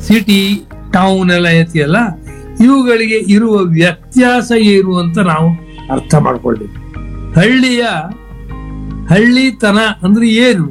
city town ಎಲ್ಲ ಐತಿಯಲ್ಲ ಇವುಗಳಿಗೆ ಇರುವ ವ್ಯತ್ಯಾಸ ಏನು ಅಂತ ನಾವು ಅರ್ಥ ಮಾಡ್ಕೊಳ್ಬೇಕು ಹಳ್ಳಿಯ ಹಳ್ಳಿತನ ಅಂದ್ರೆ ಏನು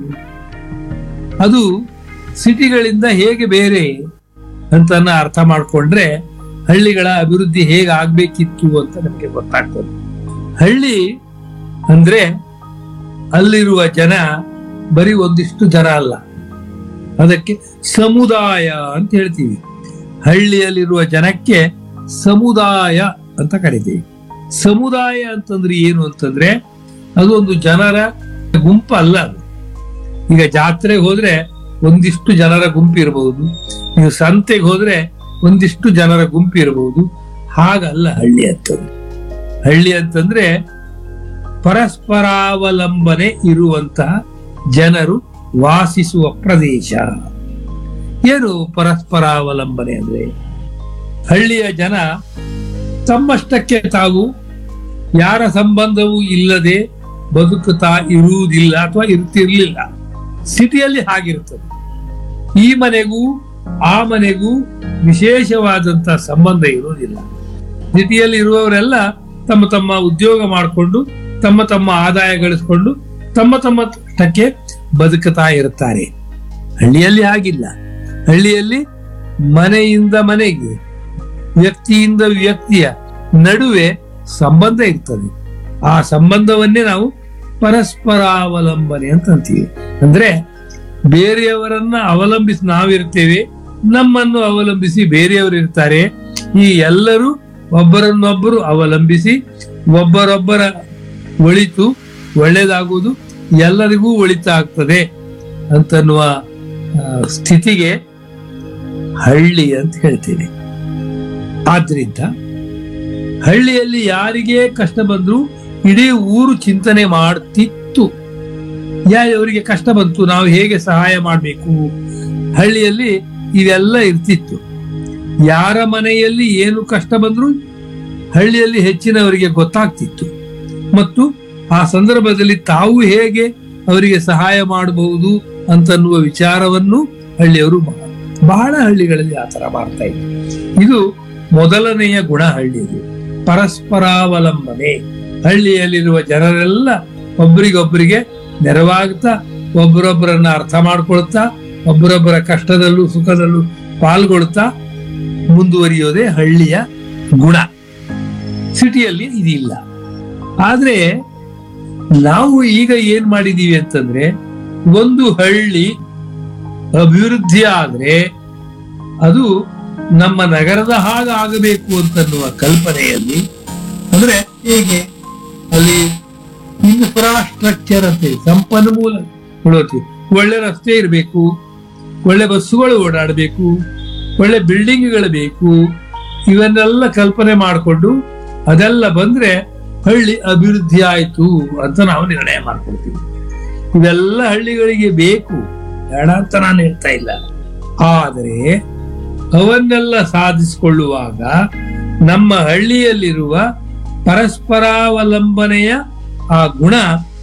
ಅದು ಸಿಟಿಗಳಿಂದ ಹೇಗೆ ಬೇರೆ ಅಂತ ಅರ್ಥ ಮಾಡ್ಕೊಂಡ್ರೆ ಹಳ್ಳಿಗಳ ಅಭಿವೃದ್ಧಿ ಹೇಗೆ ಆಗ್ಬೇಕಿತ್ತು ಅಂತ ನಮಗೆ ಗೊತ್ತಾಗ್ತದೆ ಹಳ್ಳಿ ಅಂದ್ರೆ ಅಲ್ಲಿರುವ ಜನ ಬರೀ ಒಂದಿಷ್ಟು ಜನ ಅಲ್ಲ ಅದಕ್ಕೆ ಸಮುದಾಯ ಅಂತ ಹೇಳ್ತೀವಿ ಹಳ್ಳಿಯಲ್ಲಿರುವ ಜನಕ್ಕೆ ಸಮುದಾಯ ಅಂತ ಕರಿತೀವಿ ಸಮುದಾಯ ಅಂತಂದ್ರೆ ಏನು ಅಂತಂದ್ರೆ ಅದು ಒಂದು ಜನರ ಗುಂಪು ಅಲ್ಲ ಅದು ಈಗ ಜಾತ್ರೆಗೆ ಹೋದ್ರೆ ಒಂದಿಷ್ಟು ಜನರ ಗುಂಪು ಇರಬಹುದು ನೀವು ಸಂತೆಗೆ ಹೋದ್ರೆ ಒಂದಿಷ್ಟು ಜನರ ಗುಂಪು ಇರಬಹುದು ಹಾಗಲ್ಲ ಹಳ್ಳಿ ಅಂತಂದ್ರೆ ಹಳ್ಳಿ ಅಂತಂದ್ರೆ ಪರಸ್ಪರಾವಲಂಬನೆ ಇರುವಂತಹ ಜನರು ವಾಸಿಸುವ ಪ್ರದೇಶ ಏನು ಪರಸ್ಪರಾವಲಂಬನೆ ಅಂದ್ರೆ ಹಳ್ಳಿಯ ಜನ ತಮ್ಮಷ್ಟಕ್ಕೆ ತಾವು ಯಾರ ಸಂಬಂಧವೂ ಇಲ್ಲದೆ ಬದುಕುತ್ತಾ ಇರುವುದಿಲ್ಲ ಅಥವಾ ಇರ್ತಿರ್ಲಿಲ್ಲ ಸಿಟಿಯಲ್ಲಿ ಹಾಗಿರ್ತದೆ ಈ ಮನೆಗೂ ಆ ಮನೆಗೂ ವಿಶೇಷವಾದಂತ ಸಂಬಂಧ ಇರುವುದಿಲ್ಲ ಸಿಟಿಯಲ್ಲಿ ಇರುವವರೆಲ್ಲ ತಮ್ಮ ತಮ್ಮ ಉದ್ಯೋಗ ಮಾಡಿಕೊಂಡು ತಮ್ಮ ತಮ್ಮ ಆದಾಯ ಗಳಿಸ್ಕೊಂಡು ತಮ್ಮ ತಮ್ಮಷ್ಟಕ್ಕೆ ಬದುಕುತ್ತಾ ಇರುತ್ತಾರೆ ಹಳ್ಳಿಯಲ್ಲಿ ಹಾಗಿಲ್ಲ ಹಳ್ಳಿಯಲ್ಲಿ ಮನೆಯಿಂದ ಮನೆಗೆ ವ್ಯಕ್ತಿಯಿಂದ ವ್ಯಕ್ತಿಯ ನಡುವೆ ಸಂಬಂಧ ಇರ್ತದೆ ಆ ಸಂಬಂಧವನ್ನೇ ನಾವು ಪರಸ್ಪರಾವಲಂಬನೆ ಅಂತ ಅಂತೀವಿ ಅಂದ್ರೆ ಬೇರೆಯವರನ್ನ ಅವಲಂಬಿಸಿ ನಾವಿರ್ತೇವೆ ನಮ್ಮನ್ನು ಅವಲಂಬಿಸಿ ಬೇರೆಯವರು ಇರ್ತಾರೆ ಈ ಎಲ್ಲರೂ ಒಬ್ಬರನ್ನೊಬ್ಬರು ಅವಲಂಬಿಸಿ ಒಬ್ಬರೊಬ್ಬರ ಒಳಿತು ಒಳ್ಳೇದಾಗುವುದು ಎಲ್ಲರಿಗೂ ಒಳಿತಾಗ್ತದೆ ಅಂತನ್ನುವ ಆ, ಸ್ಥಿತಿಗೆ ಹಳ್ಳಿ ಅಂತ ಹೇಳ್ತೇನೆ ಆದ್ರಿಂದ ಹಳ್ಳಿಯಲ್ಲಿ ಯಾರಿಗೇ ಕಷ್ಟ ಬಂದ್ರು ಇಡೀ ಊರು ಚಿಂತನೆ ಮಾಡ್ತಿತ್ತು ಯಾವ್ಯವರಿಗೆ ಕಷ್ಟ ಬಂತು ನಾವು ಹೇಗೆ ಸಹಾಯ ಮಾಡಬೇಕು ಹಳ್ಳಿಯಲ್ಲಿ ಇವೆಲ್ಲ ಇರ್ತಿತ್ತು ಯಾರ ಮನೆಯಲ್ಲಿ ಏನು ಕಷ್ಟ ಬಂದ್ರು ಹಳ್ಳಿಯಲ್ಲಿ ಹೆಚ್ಚಿನವರಿಗೆ ಗೊತ್ತಾಗ್ತಿತ್ತು ಮತ್ತು ಆ ಸಂದರ್ಭದಲ್ಲಿ ತಾವು ಹೇಗೆ ಅವರಿಗೆ ಸಹಾಯ ಮಾಡಬಹುದು ಅಂತನ್ನುವ ವಿಚಾರವನ್ನು ಹಳ್ಳಿಯವರು ಬಹಳ- ಬಹಳ ಹಳ್ಳಿಗಳಲ್ಲಿ ಆ ತರ ಮಾಡ್ತಾ ಇದ್ರು ಇದು ಮೊದಲನೆಯ ಗುಣ ಹಳ್ಳಿಯದು ಪರಸ್ಪರಾವಲಂಬನೆ ಹಳ್ಳಿಯಲ್ಲಿರುವ ಜನರೆಲ್ಲ ಒಬ್ಬರಿಗೊಬ್ಬರಿಗೆ ನೆರವಾಗ್ತಾ ಒಬ್ಬರೊಬ್ಬರನ್ನ ಅರ್ಥ ಮಾಡ್ಕೊಳ್ತಾ ಒಬ್ಬರೊಬ್ಬರ ಕಷ್ಟದಲ್ಲೂ ಸುಖದಲ್ಲೂ ಪಾಲ್ಗೊಳ್ತಾ ಮುಂದುವರಿಯೋದೇ ಹಳ್ಳಿಯ ಗುಣ ಸಿಟಿಯಲ್ಲಿ ಇದಿಲ್ಲ ಆದ್ರೆ ನಾವು ಈಗ ಏನ್ ಮಾಡಿದೀವಿ ಅಂತಂದ್ರೆ ಒಂದು ಹಳ್ಳಿ ಅಭಿವೃದ್ಧಿ ಆದ್ರೆ ಅದು ನಮ್ಮ ನಗರದ ಹಾಗೆ ಆಗಬೇಕು ಅಂತನ್ನುವ ಕಲ್ಪನೆಯಲ್ಲಿ ಅಂದ್ರೆ ಹೇಗೆ ಅಲ್ಲಿ ಇನ್ಫ್ರಾಸ್ಟ್ರಕ್ಚರ್ ಅಂತ ಸಂಪನ್ಮೂಲ ಕೊಡೋದು ಒಳ್ಳೆ ರಸ್ತೆ ಇರಬೇಕು ಒಳ್ಳೆ ಬಸ್ಸುಗಳು ಓಡಾಡಬೇಕು ಒಳ್ಳೆ ಬಿಲ್ಡಿಂಗ್ಗಳು ಬೇಕು ಇವನ್ನೆಲ್ಲ ಕಲ್ಪನೆ ಮಾಡಿಕೊಂಡು ಅದೆಲ್ಲ ಬಂದ್ರೆ ಹಳ್ಳಿ ಅಭಿವೃದ್ಧಿ ಆಯ್ತು ಅಂತ ನಾವು ನಿರ್ಣಯ ಮಾಡ್ಕೊಳ್ತೀವಿ ಇವೆಲ್ಲ ಹಳ್ಳಿಗಳಿಗೆ ಬೇಕು ಬೇಡ ಅಂತ ನಾನು ಹೇಳ್ತಾ ಇಲ್ಲ ಆದರೆ ಅವನ್ನೆಲ್ಲ ಸಾಧಿಸಿಕೊಳ್ಳುವಾಗ ನಮ್ಮ ಹಳ್ಳಿಯಲ್ಲಿರುವ ಪರಸ್ಪರಾವಲಂಬನೆಯ ಆ ಗುಣ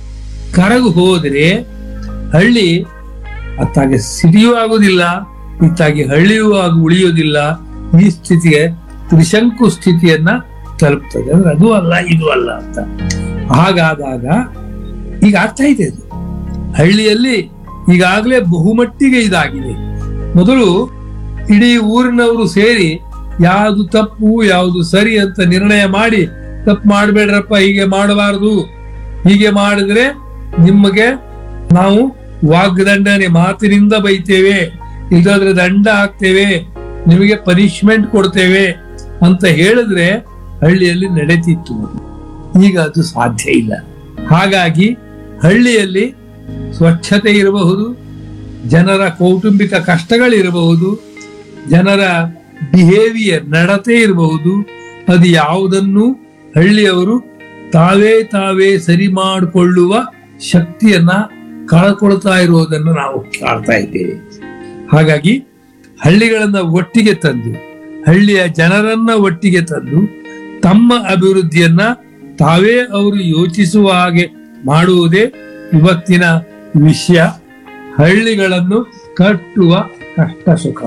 ಕರಗು ಹೋದ್ರೆ ಹಳ್ಳಿ ಅತ್ತಾಗೆ ಸಿಟಿಯೂ ಆಗುದಿಲ್ಲ ಇತ್ತಾಗಿ ಹಳ್ಳಿಯೂ ಆಗಿ ಉಳಿಯೋದಿಲ್ಲ ಈ ಸ್ಥಿತಿಗೆ ತ್ರಿಶಂಕು ಸ್ಥಿತಿಯನ್ನ ತಲುಪ್ತದೆ ಅಂದ್ರೆ ಅದು ಅಲ್ಲ ಇದು ಅಲ್ಲ ಅಂತ ಹಾಗಾದಾಗ ಈಗ ಅರ್ಥ ಇದೆ ಇದು ಹಳ್ಳಿಯಲ್ಲಿ ಈಗಾಗಲೇ ಬಹುಮಟ್ಟಿಗೆ ಇದಾಗಿದೆ ಮೊದಲು ಇಡೀ ಊರಿನವರು ಸೇರಿ ಯಾವುದು ತಪ್ಪು ಯಾವುದು ಸರಿ ಅಂತ ನಿರ್ಣಯ ಮಾಡಿ ತಪ್ಪು ಮಾಡಬೇಡ್ರಪ್ಪ ಹೀಗೆ ಮಾಡಬಾರದು ಹೀಗೆ ಮಾಡಿದ್ರೆ ನಿಮಗೆ ನಾವು ವಾಗ್ದಂಡನೆ ಮಾತಿನಿಂದ ಬೈತೇವೆ ಇಲ್ಲಾದ್ರೆ ದಂಡ ಹಾಕ್ತೇವೆ ನಿಮಗೆ ಪನಿಷ್ಮೆಂಟ್ ಕೊಡ್ತೇವೆ ಅಂತ ಹೇಳಿದ್ರೆ ಹಳ್ಳಿಯಲ್ಲಿ ನಡೆತಿತ್ತು ಈಗ ಅದು ಸಾಧ್ಯ ಇಲ್ಲ ಹಾಗಾಗಿ ಹಳ್ಳಿಯಲ್ಲಿ ಸ್ವಚ್ಛತೆ ಇರಬಹುದು ಜನರ ಕೌಟುಂಬಿಕ ಕಷ್ಟಗಳಿರಬಹುದು ಜನರ ಬಿಹೇವಿಯರ್ ನಡತೆ ಇರಬಹುದು ಅದು ಯಾವುದನ್ನು ಹಳ್ಳಿಯವರು ತಾವೇ ತಾವೇ ಸರಿ ಮಾಡಿಕೊಳ್ಳುವ ಶಕ್ತಿಯನ್ನ ಕಳ್ಕೊಳ್ತಾ ಇರುವುದನ್ನು ನಾವು ಕಾಣ್ತಾ ಇದ್ದೇವೆ ಹಾಗಾಗಿ ಹಳ್ಳಿಗಳನ್ನ ಒಟ್ಟಿಗೆ ತಂದು ಹಳ್ಳಿಯ ಜನರನ್ನ ಒಟ್ಟಿಗೆ ತಂದು ತಮ್ಮ ಅಭಿವೃದ್ಧಿಯನ್ನ ತಾವೇ ಅವರು ಯೋಚಿಸುವ ಹಾಗೆ ಮಾಡುವುದೇ ಇವತ್ತಿನ ವಿಷಯ ಹಳ್ಳಿಗಳನ್ನು ಕಟ್ಟುವ ಕಷ್ಟ ಸುಖ